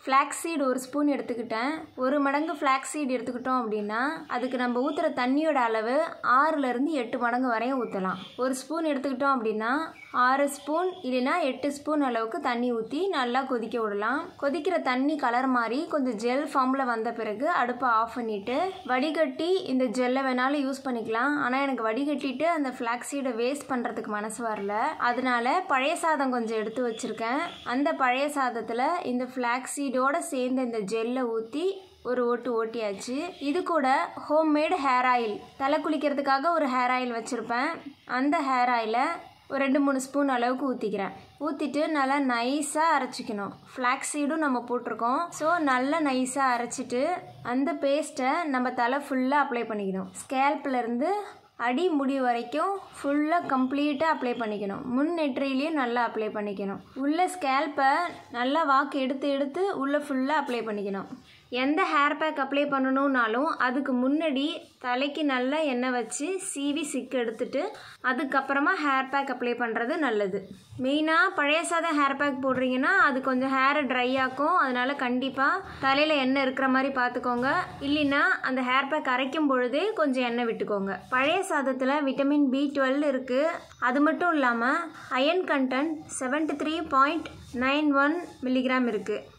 flax seed ஒரு spoon எடுத்துக்கிட்டேன் ஒரு மடங்கு ஃப்ளாக்ஸ் சீடு எடுத்துக்கிட்டோம் அப்படின்னா அதுக்கு நம்ம ஊற்றுற தண்ணியோட அளவு ஆறுலேருந்து எட்டு மடங்கு வரையும் ஊற்றலாம் ஒரு ஸ்பூன் எடுத்துக்கிட்டோம் அப்படின்னா ஆறு ஸ்பூன் இல்லைன்னா எட்டு ஸ்பூன் அளவுக்கு தண்ணி ஊற்றி நல்லா கொதிக்க விடலாம் கொதிக்கிற தண்ணி கலர் மாதிரி கொஞ்சம் ஜெல் ஃபார்மில் வந்த பிறகு அடுப்பை ஆஃப் பண்ணிவிட்டு வடிகட்டி இந்த ஜெல்லை வேணாலும் யூஸ் பண்ணிக்கலாம் ஆனால் எனக்கு வடிகட்டிட்டு அந்த ஃப்ளாக்ஸீடை வேஸ்ட் பண்ணுறதுக்கு மனசு வரல அதனால பழைய சாதம் கொஞ்சம் எடுத்து வச்சுருக்கேன் அந்த பழைய சாதத்தில் இந்த ஃப்ளாக்ஸீடோடு சேர்ந்த இந்த ஜெல்லை ஊற்றி ஒரு ஓட்டு ஓட்டியாச்சு இது கூட ஹோம்மேடு ஹேர் ஆயில் தலை குளிக்கிறதுக்காக ஒரு ஹேர் ஆயில் வச்சுருப்பேன் அந்த ஹேர் ஆயிலை ஒரு ரெண்டு மூணு ஸ்பூன் அளவுக்கு ஊற்றிக்கிறேன் ஊற்றிட்டு நல்லா நைஸாக அரைச்சிக்கணும் ஃப்ளாக்ஸ் சீடும் நம்ம போட்டிருக்கோம் ஸோ நல்லா நைஸாக அரைச்சிட்டு அந்த பேஸ்ட்டை நம்ம தலை ஃபுல்லாக அப்ளை பண்ணிக்கணும் ஸ்கேல்ப்லேருந்து அடி முடி வரைக்கும் ஃபுல்லாக கம்ப்ளீட்டாக அப்ளை பண்ணிக்கணும் முன் நெற்றிலையும் நல்லா அப்ளை பண்ணிக்கணும் உள்ள ஸ்கேல்ப்பை நல்லா வாக்கு எடுத்து எடுத்து உள்ளே ஃபுல்லாக அப்ளை பண்ணிக்கணும் எந்த ஹேர் பேக் அப்ளை பண்ணணுன்னாலும் அதுக்கு முன்னாடி தலைக்கு நல்லா எண்ணெய் வச்சு சீவி சிக்கு எடுத்துட்டு அதுக்கப்புறமா ஹேர் பேக் அப்ளை பண்ணுறது நல்லது மெயினாக பழைய சாதம் ஹேர் பேக் போடுறீங்கன்னா அது கொஞ்சம் ஹேரை ட்ரை ஆக்கும் அதனால் கண்டிப்பாக தலையில் எண்ணெய் இருக்கிற மாதிரி பார்த்துக்கோங்க இல்லைன்னா அந்த ஹேர் பேக் அரைக்கும் பொழுதே கொஞ்சம் எண்ணெய் விட்டுக்கோங்க பழைய சாதத்தில் விட்டமின் பி டுவெல் இருக்குது அது மட்டும் இல்லாமல் iron content seventy three point nine one milligram இருக்குது